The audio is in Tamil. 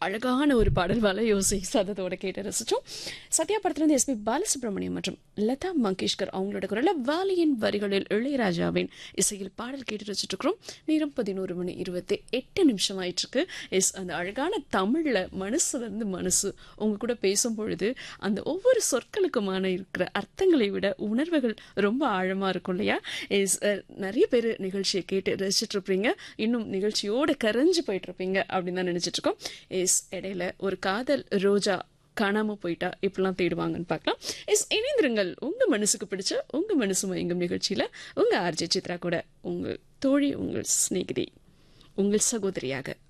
அழகான ஒரு பாடல் வலையோசை சதத்தோட கேட்டு ரசிச்சோம் சத்யா படத்துலேருந்து எஸ்பி பாலசுப்ரமணியம் மற்றும் லதா மங்கேஷ்கர் அவங்களோட குரல்ல வாலியின் வரிகளில் இளையராஜாவின் இசையில் பாடல் கேட்டு ரசிச்சுட்டு இருக்கிறோம் நேரம் பதினோரு மணி இருபத்தி எட்டு நிமிஷம் ஆயிட்டு இருக்கு எஸ் அந்த அழகான தமிழ்ல மனசுல இருந்து மனசு உங்க கூட பேசும் பொழுது அந்த ஒவ்வொரு சொற்களுக்குமான இருக்கிற அர்த்தங்களை விட உணர்வுகள் ரொம்ப ஆழமா இருக்கும் இல்லையா எஸ் நிறைய பேர் நிகழ்ச்சியை கேட்டு ரசிச்சுட்டு இருப்பீங்க இன்னும் நிகழ்ச்சியோட கரைஞ்சு போயிட்டு இருப்பீங்க அப்படின்னு தான் நினைச்சிட்டு இருக்கோம் எஸ் இடையில ஒரு காதல் ரோஜா காணாம போயிட்டா இப்படிலாம் தேடுவாங்கன்னு பார்க்கலாம் எஸ் இணைந்திருங்கள் உங்க மனசுக்கு பிடிச்ச உங்க மனசு மயங்கும் நிகழ்ச்சியில உங்க ஆர்ஜே சித்ரா கூட உங்க தோழி உங்கள் சிநேகிதி உங்கள் சகோதரியாக